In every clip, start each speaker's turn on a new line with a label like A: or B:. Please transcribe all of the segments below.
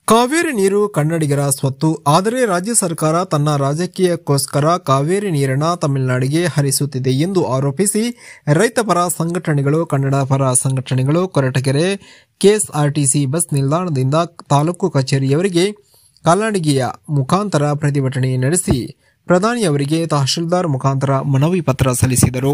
A: ಕಾವೇರಿ ನೀರು ಕನ್ನಡಿಗರ ಸ್ವತ್ತು ಆದರೆ ರಾಜ್ಯ ಸರ್ಕಾರ ತನ್ನ ರಾಜಕೀಯಕ್ಕೋಸ್ಕರ ಕಾವೇರಿ ನೀರನ್ನ ತಮಿಳುನಾಡಿಗೆ ಹರಿಸುತ್ತಿದೆ ಎಂದು ಆರೋಪಿಸಿ ರೈತ ಪರ ಸಂಘಟನೆಗಳು ಕನ್ನಡ ಪರ ಸಂಘಟನೆಗಳು ಕೊರಟಗೆರೆ ಕೆಎಸ್ಆರ್ಟಿಸಿ ಬಸ್ ನಿಲ್ದಾಣದಿಂದ ತಾಲೂಕು ಕಚೇರಿಯವರಿಗೆ ಕಾಲ್ನಡಿಗೆಯ ಮುಖಾಂತರ ಪ್ರತಿಭಟನೆ ನಡೆಸಿ ಪ್ರಧಾನಿಯವರಿಗೆ ತಹಶೀಲ್ದಾರ್ ಮುಖಾಂತರ ಮನವಿ ಪತ್ರ ಸಲ್ಲಿಸಿದರು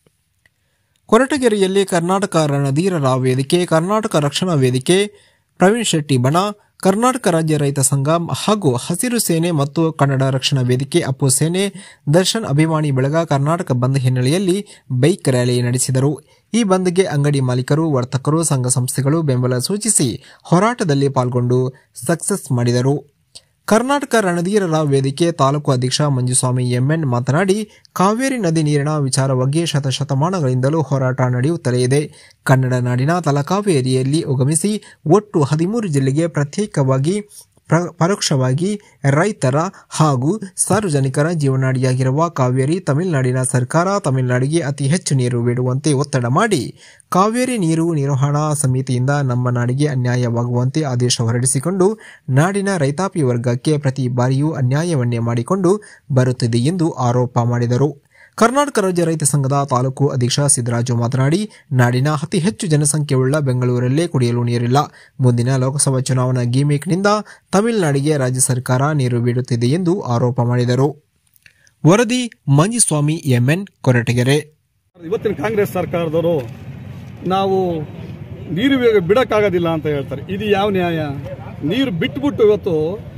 A: ಕೊರಟಗೆರೆಯಲ್ಲಿ ಕರ್ನಾಟಕ ರಣಧೀರರ ವೇದಿಕೆ ಕರ್ನಾಟಕ ರಕ್ಷಣಾ ವೇದಿಕೆ ಪ್ರವೀಣ್ ಶೆಟ್ಟಿ ಬಣ ಕರ್ನಾಟಕ ರಾಜ್ಯ ರೈತ ಸಂಘ ಹಾಗೂ ಹಸಿರು ಸೇನೆ ಮತ್ತು ಕನ್ನಡ ರಕ್ಷಣಾ ವೇದಿಕೆ ಅಪ್ಪು ಸೇನೆ ದರ್ಶನ್ ಅಭಿಮಾನಿ ಬಳಗ ಕರ್ನಾಟಕ ಬಂದ್ ಹಿನ್ನೆಲೆಯಲ್ಲಿ ಬೈಕ್ ರ್ಯಾಲಿ ನಡೆಸಿದರು ಈ ಬಂದ್ಗೆ ಅಂಗಡಿ ಮಾಲೀಕರು ವರ್ತಕರು ಸಂಘ ಸಂಸ್ಥೆಗಳು ಬೆಂಬಲ ಸೂಚಿಸಿ ಹೋರಾಟದಲ್ಲಿ ಪಾಲ್ಗೊಂಡು ಸಕ್ಸಸ್ ಮಾಡಿದರು ಕರ್ನಾಟಕ ರಣಧೀರರ ವೇದಿಕೆ ತಾಲೂಕು ಅಧ್ಯಕ್ಷ ಮಂಜುಸ್ವಾಮಿ ಎಂಎನ್ ಮಾತನಾಡಿ ಕಾವೇರಿ ನದಿ ನೀರಿನ ವಿಚಾರವಾಗಿ ಶತಶತಮಾನಗಳಿಂದಲೂ ಹೋರಾಟ ನಡೆಯುತ್ತಲೇ ಇದೆ ಕನ್ನಡ ನಾಡಿನ ತಲಕಾವೇರಿಯಲ್ಲಿ ಉಗಮಿಸಿ ಒಟ್ಟು ಹದಿಮೂರು ಜಿಲ್ಲೆಗೆ ಪ್ರತ್ಯೇಕವಾಗಿ ಪ್ರ- ಪರೋಕ್ಷವಾಗಿ ರೈತರ ಹಾಗೂ ಸಾರ್ವಜನಿಕರ ಜೀವನಾಡಿಯಾಗಿರುವ ಕಾವೇರಿ ತಮಿಳುನಾಡಿನ ಸರ್ಕಾರ ತಮಿಳುನಾಡಿಗೆ ಅತಿ ಹೆಚ್ಚು ನೀರು ಬಿಡುವಂತೆ ಒತ್ತಡ ಮಾಡಿ ಕಾವೇರಿ ನೀರು ನಿರ್ವಹಣಾ ಸಮಿತಿಯಿಂದ ನಮ್ಮ ನಾಡಿಗೆ ಅನ್ಯಾಯವಾಗುವಂತೆ ಆದೇಶ ಹೊರಡಿಸಿಕೊಂಡು ನಾಡಿನ ರೈತಾಪಿ ವರ್ಗಕ್ಕೆ ಪ್ರತಿ ಬಾರಿಯೂ ಅನ್ಯಾಯವನ್ನೇ ಮಾಡಿಕೊಂಡು ಬರುತ್ತಿದೆ ಎಂದು ಆರೋಪ ಮಾಡಿದರು ಕರ್ನಾಟಕ ರಾಜ್ಯ ರೈತ ಸಂಘದ ತಾಲೂಕು ಅಧ್ಯಕ್ಷ ಸಿದ್ದರಾಜು ಮಾತನಾಡಿ ನಾಡಿನ ಅತಿ ಹೆಚ್ಚು ಜನಸಂಖ್ಯೆಯುಳ್ಳ ಬೆಂಗಳೂರಲ್ಲೇ ಕುಡಿಯಲು ನೀರಿಲ್ಲ ಮುಂದಿನ ಲೋಕಸಭಾ ಚುನಾವಣಾ ಗಿಮಿಕ್ನಿಂದ ತಮಿಳುನಾಡಿಗೆ ರಾಜ್ಯ ಸರ್ಕಾರ ನೀರು ಬಿಡುತ್ತಿದೆ ಎಂದು ಆರೋಪ ಮಾಡಿದರು ವರದಿ ಮಂಜುಸ್ವಾಮಿ ಎಂಎನ್ ಕೊರಟಗೆರೆ
B: ಇವತ್ತಿನ ಕಾಂಗ್ರೆಸ್ ಸರ್ಕಾರದವರು ನಾವು ನೀರು ಬಿ- ಬಿಡಕ್ಕಾಗೋದಿಲ್ಲ ಅಂತ ಹೇಳ್ತಾರೆ ಇದು ಯಾವ ನ್ಯಾಯ ನೀರು ಬಿಟ್ಬಿಟ್ಟು ಇವತ್ತು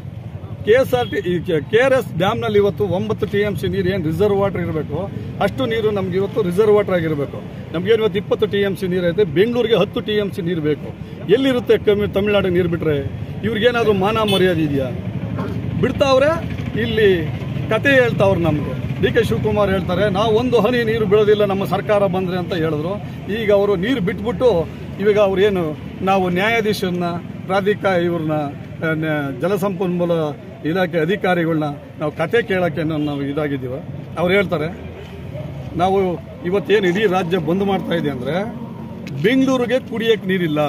B: K S R T K R S ಡ್ಯಾಮ್ನಲ್ಲಿ ಇವತ್ತು ಒಂಬತ್ತು ಟಿ ಎಂ ಸಿ ನೀರು ಏನು ರಿಸರ್ವ್ ವಾಟರ್ ಇರಬೇಕು ಅಷ್ಟು ನೀರು ನಮ್ಗೆ ಇವತ್ತು ರಿಸರ್ವ್ ವಾಟರ್ ಆಗಿರಬೇಕು ನಮ್ಗೇನು ಇವತ್ತು ಇಪ್ಪತ್ತು ಟಿ ಎಂ ಸಿ ನೀರು ಐತೆ ಬೆಂಗಳೂರಿಗೆ ಹತ್ತು ಟಿ ಎಂ ಸಿ ನೀರು ಬೇಕು ಎಲ್ಲಿರುತ್ತೆ ಕಮ್ಮಿ ತಮಿಳ್ನಾಡಿಗೆ ನೀರು ಬಿಟ್ರೆ ಇವ್ರಿಗೇನಾದ್ರೂ ಮಾನ ಮರ್ಯಾದೆ ಇದೆಯಾ ಬಿಡ್ತಾವ್ರೆ ಇಲ್ಲಿ ಕತೆ ಹೇಳ್ತಾವ್ರೆ ನಮ್ಗೆ ಡಿ ಕೆ ಶಿವಕುಮಾರ್ ಹೇಳ್ತಾರೆ ನಾವು ಒಂದು ಹನಿ ನೀರು ಬಿಡೋದಿಲ್ಲ ನಮ್ಮ ಸರ್ಕಾರ ಬಂದ್ರೆ ಅಂತ ಹೇಳಿದ್ರು ಈಗ ಅವರು ನೀರು ಬಿಟ್ಬಿಟ್ಟು ಇವಾಗ ಅವ್ರು ಏನು ನಾವು ನ್ಯಾಯಾಧೀಶರನ್ನ ಪ್ರಾಧಿಕಾರ ಇವ್ರನ್ನ ಆ, ನ್ಯಾ- ಜಲಸಂಪನ್ಮೂಲ ಇಲಾಖೆ ಅಧಿಕಾರಿಗಳನ್ನ ನಾವು ಕತೆ ಕೇಳಕ್ಕೆ ನಾವು ಇದಾಗಿದ್ದೀವ ಅವ್ರು ಹೇಳ್ತಾರೆ ನಾವು ಇವತ್ತೇನು ಇಡೀ ರಾಜ್ಯ ಬಂದ್ ಮಾಡ್ತಾ ಇದೆ ಅಂದ್ರೆ ಬೆಂಗಳೂರಿಗೆ ಕುಡಿಯಕ್ಕೆ ನೀರಿಲ್ಲ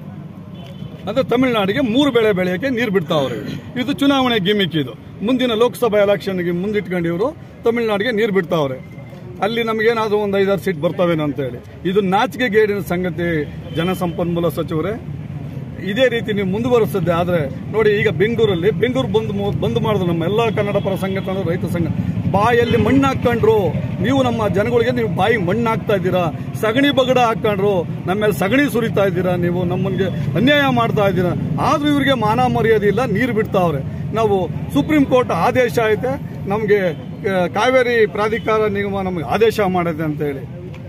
B: ಅಂದ್ರೆ ತಮಿಳುನಾಡಿಗೆ ಮೂರು ಬೆಳೆ ಬೆಳೆಯಕ್ಕೆ ನೀರು ಬಿಡ್ತಾವ್ರೆ ಇದು ಚುನಾವಣೆ ಗಿಮಿಕ್ ಇದು ಮುಂದಿನ ಲೋಕಸಭಾ ಎಲೆಕ್ಷನ್ಗೆ ಮುಂದಿಟ್ಕೊಂಡು ಇವರು ತಮಿಳುನಾಡಿಗೆ ನೀರು ಬಿಡ್ತಾವ್ರೆ ಅಲ್ಲಿ ನಮಗೇನಾದ್ರೂ ಒಂದು ಐದಾರು ಸೀಟ್ ಬರ್ತವೇನೋ ಅಂತ ಹೇಳಿ ಇದು ನಾಚಿಕೆ ಗೇಡಿನ ಸಂಗತಿ ಜನಸಂಪನ್ಮೂಲ ಸಚಿವರೇ ಇದೇ ರೀತಿ ನೀವು ಮುಂದುವರಿಸಿದ್ದೆ ಆದ್ರೆ ನೋಡಿ ಈಗ ಬೆಂಗಳೂರಲ್ಲಿ ಬೆಂಗಳೂರು ಬಂದ್ ಮು- ಬಂದ್ ಮಾಡಿದ್ರು ನಮ್ಮ ಎಲ್ಲ ಕನ್ನಡ ಪರ ಸಂಘಟನೆ ರೈತ ಸಂಘ ಬಾಯಲ್ಲಿ ಮಣ್ಣು ಹಾಕೊಂಡ್ರು ನೀವು ನಮ್ಮ ಜನಗಳಿಗೆ ನೀವು ಬಾಯಿ ಮಣ್ಣು ಹಾಕ್ತಾ ಇದ್ದೀರಾ ಸಗಣಿ ಬಗಡ ಹಾಕೊಂಡ್ರು ನಮ್ಮ ಮೇಲೆ ಸಗಣಿ ಸುರಿತಾ ಇದ್ದೀರಾ ನೀವು ನಮ್ಮನ್ಗೆ ಅನ್ಯಾಯ ಮಾಡ್ತಾ ಇದ್ದೀರಾ ಆದ್ರೂ ಇವ್ರಿಗೆ ಮಾನ ಮರ್ಯಾದೆ ಇಲ್ಲ ನೀರು ಬಿಡ್ತಾವ್ರೆ ನಾವು ಸುಪ್ರೀಂ ಕೋರ್ಟ್ ಆದೇಶ ಐತೆ ನಮಗೆ ಕಾವೇರಿ ಪ್ರಾಧಿಕಾರ ನಿಗಮ ನಮಗೆ ಆದೇಶ ಮಾಡಿದೆ ಅಂತ ಹೇಳಿ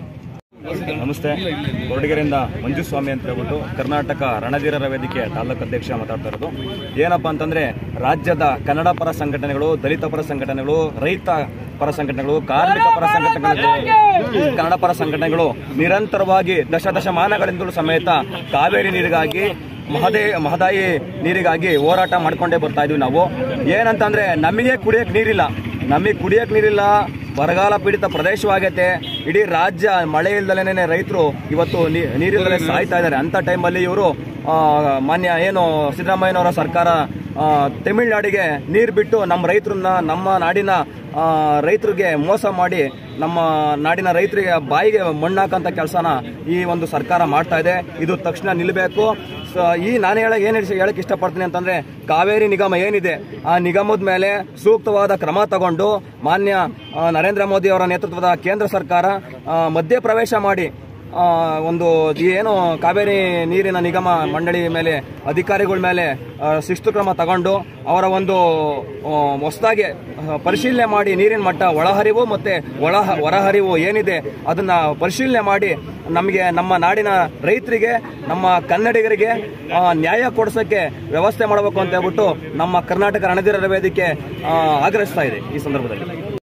C: ನಮಸ್ತೆ ಕೊರಟಗೆರೆಯಿಂದ ಮಂಜುಸ್ವಾಮಿ ಅಂತ ಹೇಳ್ಬಿಟ್ಟು ಕರ್ನಾಟಕ ರಣಧೀರರ ವೇದಿಕೆ ತಾಲೂಕು ಅಧ್ಯಕ್ಷ ಮಾತಾಡ್ತಾ ಇರೋದು ಏನಪ್ಪಾ ಅಂತಂದ್ರೆ ರಾಜ್ಯದ ಕನ್ನಡ ಪರ ಸಂಘಟನೆಗಳು ದಲಿತ ಪರ ಸಂಘಟನೆಗಳು ರೈತ ಪರ ಸಂಘಟನೆಗಳು ಕಾರ್ಮಿಕ ಪರ ಸಂಘಟನೆಗಳು ಕನ್ನಡ ಪರ ಸಂಘಟನೆಗಳು ನಿರಂತರವಾಗಿ ದಶ ದಶಮಾನಗಳಿಂದಲೂ ಸಮೇತ ಕಾವೇರಿ ನೀರಿಗಾಗಿ ಮಹದೇ ಮಹದಾಯಿ ನೀರಿಗಾಗಿ ಹೋರಾಟ ಮಾಡ್ಕೊಂಡೇ ಬರ್ತಾ ಇದೀವಿ ನಾವು ಏನಂತಂದ್ರೆ ನಮಗೆ ಕುಡಿಯಕ್ ನೀರಿಲ್ಲ ನಮಗೆ ಕುಡಿಯಕ್ ನೀರಿಲ್ಲ ಬರಗಾಲ ಪೀಡಿತ ಪ್ರದೇಶವಾಗೈತೆ ಇಡೀ ರಾಜ್ಯ ಮಳೆ ಇಲ್ದಲೇನೆ ರೈತರು ಇವತ್ತು ನೀ- ನೀರಿಲ್ಲದೆ ಸಾಯ್ತಾ ಇದ್ದಾರೆ ಅಂತ ಟೈಮಲ್ಲಿ ಇವರು ಮಾನ್ಯ ಏನು ಸಿದ್ದರಾಮಯ್ಯನವರ ಸರ್ಕಾರ ಆ, ತಮಿಳ್ನಾಡಿಗೆ ನೀರು ಬಿಟ್ಟು ನಮ್ಮ ರೈತರನ್ನ ನಮ್ಮ ನಾಡಿನ ಆ, ರೈತರಿಗೆ ಮೋಸ ಮಾಡಿ ನಮ್ಮ ನಾಡಿನ ರೈತರಿಗೆ ಬಾಯಿಗೆ ಮಣ್ಣಾಕಂತ ಕೆಲಸನ ಈ ಒಂದು ಸರ್ಕಾರ ಮಾಡ್ತಾ ಇದೆ ಇದು ತಕ್ಷಣ ನಿಲ್ಲಬೇಕು ಸೊ ಈ ನಾನು ಹೇಳ ಏನು ಹೇಳಕ್ ಇಷ್ಟಪಡ್ತೀನಿ ಅಂತಂದ್ರೆ ಕಾವೇರಿ ನಿಗಮ ಏನಿದೆ ಆ ನಿಗಮದ ಮೇಲೆ ಸೂಕ್ತವಾದ ಕ್ರಮ ತಗೊಂಡು ಮಾನ್ಯ ಆ, ನರೇಂದ್ರ ಮೋದಿ ಅವರ ನೇತೃತ್ವದ ಕೇಂದ್ರ ಸರ್ಕಾರ ಆ, ಮಧ್ಯಪ್ರವೇಶ ಮಾಡಿ ಆ, ಒಂದು ಏನು ಕಾವೇರಿ ನೀರಿನ ನಿಗಮ ಮಂಡಳಿ ಮೇಲೆ ಅಧಿಕಾರಿಗಳ ಮೇಲೆ ಆ, ಶಿಸ್ತು ಕ್ರಮ ತಗೊಂಡು ಅವರ ಒಂದು ಹೊಸದಾಗಿ ಪರಿಶೀಲನೆ ಮಾಡಿ ನೀರಿನ ಮಟ್ಟ ಒಳಹರಿವು ಮತ್ತೆ ಒಳ ಹೊರಹರಿವು ಏನಿದೆ ಅದನ್ನ ಪರಿಶೀಲನೆ ಮಾಡಿ ನಮಗೆ ನಮ್ಮ ನಾಡಿನ ರೈತರಿಗೆ ನಮ್ಮ ಕನ್ನಡಿಗರಿಗೆ ಆ, ನ್ಯಾಯ ಕೊಡಿಸೋಕ್ಕೆ ವ್ಯವಸ್ಥೆ ಮಾಡಬೇಕು ಅಂತ ಹೇಳ್ಬಿಟ್ಟು ನಮ್ಮ ಕರ್ನಾಟಕ ರಣಧೀರರ ವೇದಿಕೆ ಆ, ಆಗ್ರಹಿಸ್ತಾ ಇದೆ ಈ ಸಂದರ್ಭದಲ್ಲಿ